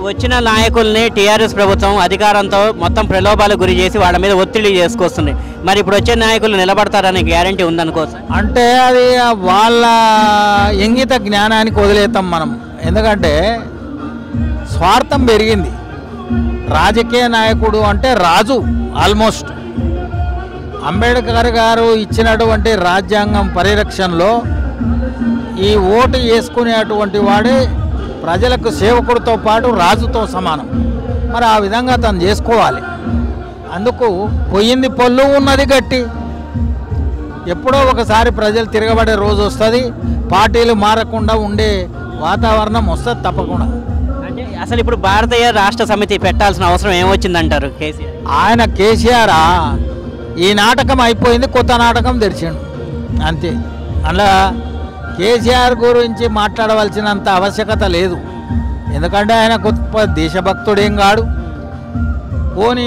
వచ్చిన నాయకుల్ని టీఆర్ఎస్ ప్రభుత్వం అధికారంతో మొత్తం ప్రలోభాలకు గురి చేసి వాళ్ళ మీద ఒత్తిడి చేసుకొస్తుంది మరి ఇప్పుడు వచ్చే నాయకులు నిలబడతారనే గ్యారంటీ ఉందనుకోవచ్చు అంటే అది వాళ్ళ ఇంగిత జ్ఞానానికి వదిలేతాం మనం ఎందుకంటే స్వార్థం పెరిగింది రాజకీయ నాయకుడు అంటే రాజు ఆల్మోస్ట్ అంబేద్కర్ గారు ఇచ్చినటువంటి రాజ్యాంగం పరిరక్షణలో ఈ ఓటు వేసుకునేటువంటి వాడే ప్రజలకు సేవకుడితో పాటు రాజుతో సమానం మరి ఆ విధంగా తను చేసుకోవాలి అందుకు పొయ్యింది పొల్లు ఉన్నది గట్టి ఎప్పుడో ఒకసారి ప్రజలు తిరగబడే రోజు వస్తుంది పార్టీలు మారకుండా ఉండే వాతావరణం వస్తుంది తప్పకుండా అంటే అసలు ఇప్పుడు భారతీయ రాష్ట్ర సమితి పెట్టాల్సిన అవసరం ఏమొచ్చిందంటారు కేసీఆర్ ఆయన కేసీఆర్ ఈ నాటకం అయిపోయింది కొత్త నాటకం తెరిచిండు అంతే అలా కేసీఆర్ గురించి మాట్లాడవలసినంత ఆవశ్యకత లేదు ఎందుకంటే ఆయన గొప్ప దేశభక్తుడేం కాడు పోనీ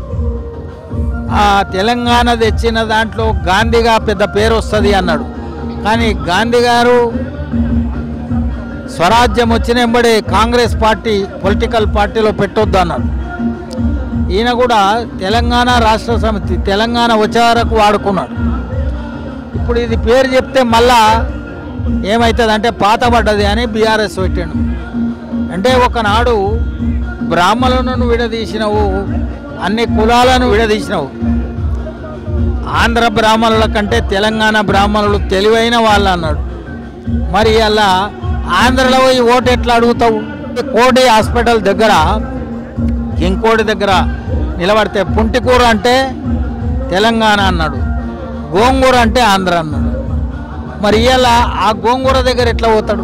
ఆ తెలంగాణ తెచ్చిన దాంట్లో గాంధీగా పెద్ద పేరు వస్తుంది అన్నాడు కానీ గాంధీ గారు స్వరాజ్యం వచ్చిన వెంబడి కాంగ్రెస్ పార్టీ పొలిటికల్ పార్టీలో పెట్టొద్దు అన్నాడు ఈయన కూడా తెలంగాణ రాష్ట్ర సమితి తెలంగాణ వచ్చే వరకు వాడుకున్నాడు ఇప్పుడు ఇది పేరు చెప్తే మళ్ళా ఏమవుతుంది అంటే పాతబడ్డది అని బీఆర్ఎస్ పెట్టాడు అంటే ఒకనాడు బ్రాహ్మణులను విడదీసినవు అన్ని కులాలను విడదీసినవు ఆంధ్ర బ్రాహ్మణుల కంటే తెలంగాణ బ్రాహ్మణులు తెలివైన వాళ్ళు అన్నాడు మరి అలా ఆంధ్రలో పోయి ఓటు ఎట్లా అడుగుతావు కోటి హాస్పిటల్ దగ్గర ఇంకోటి దగ్గర నిలబడితే పుంటికూర అంటే తెలంగాణ అన్నాడు గోంగూర అంటే ఆంధ్ర అన్నాడు మరి ఇవాళ ఆ గోంగూర దగ్గర ఎట్లా పోతాడు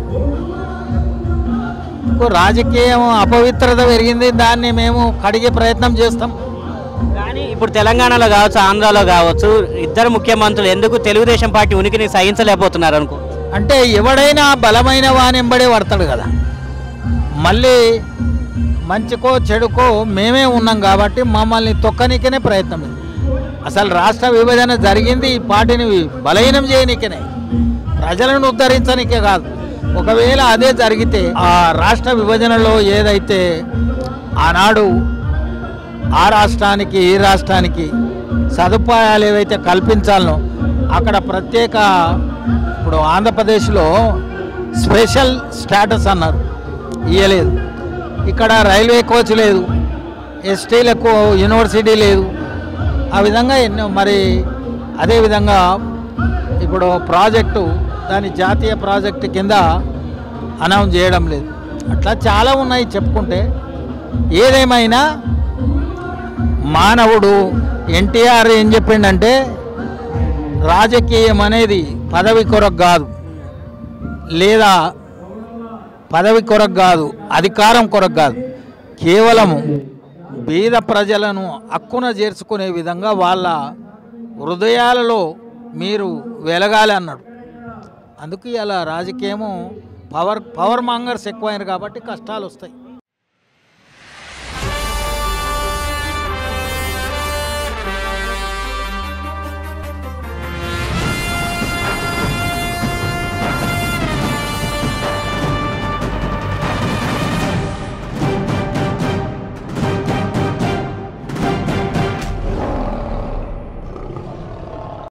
ఇంకో రాజకీయం అపవిత్రత పెరిగింది దాన్ని మేము కడిగే ప్రయత్నం చేస్తాం కానీ ఇప్పుడు తెలంగాణలో కావచ్చు ఆంధ్రాలో కావచ్చు ఇద్దరు ముఖ్యమంత్రులు ఎందుకు తెలుగుదేశం పార్టీ ఉనికిని సహించలేకపోతున్నారు అనుకో అంటే ఎవడైనా బలమైన వానెంబడే పడతాడు కదా మళ్ళీ మంచికో చెడుకో మేమే ఉన్నాం కాబట్టి మమ్మల్ని తొక్కనికనే ప్రయత్నం ఇది. అసలు రాష్ట్ర విభజన జరిగింది ఈ పార్టీని బలహీనం చేయనికనే ప్రజలను ఉద్ధరించనికే కాదు ఒకవేళ అదే జరిగితే ఆ రాష్ట్ర విభజనలో ఏదైతే ఆనాడు ఆ రాష్ట్రానికి ఈ రాష్ట్రానికి సదుపాయాలు ఏవైతే కల్పించాలనో అక్కడ ప్రత్యేక ఇప్పుడు ఆంధ్రప్రదేశ్లో స్పెషల్ స్టేటస్ అన్నారు ఇయ్యలేదు ఇక్కడ రైల్వే కోచ్ లేదు ఎస్టీలకు యూనివర్సిటీ లేదు ఆ విధంగా ఎన్నో మరి అదేవిధంగా ఇప్పుడు ప్రాజెక్టు దాని జాతీయ ప్రాజెక్టు కింద అనౌన్స్ చేయడం లేదు అట్లా చాలా ఉన్నాయి చెప్పుకుంటే ఏదేమైనా మానవుడు ఎన్టీఆర్ ఏం చెప్పిండంటే రాజకీయం అనేది పదవి కొరకు కాదు లేదా పదవి కొరకు కాదు అధికారం కొరకు కాదు కేవలము బీద ప్రజలను హక్కున చేర్చుకునే విధంగా వాళ్ళ హృదయాలలో మీరు వెలగాలి అన్నాడు అందుకు ఇలా రాజకీయము పవర్ పవర్ మాంగర్స్ ఎక్కువైనారు కాబట్టి కష్టాలు వస్తాయి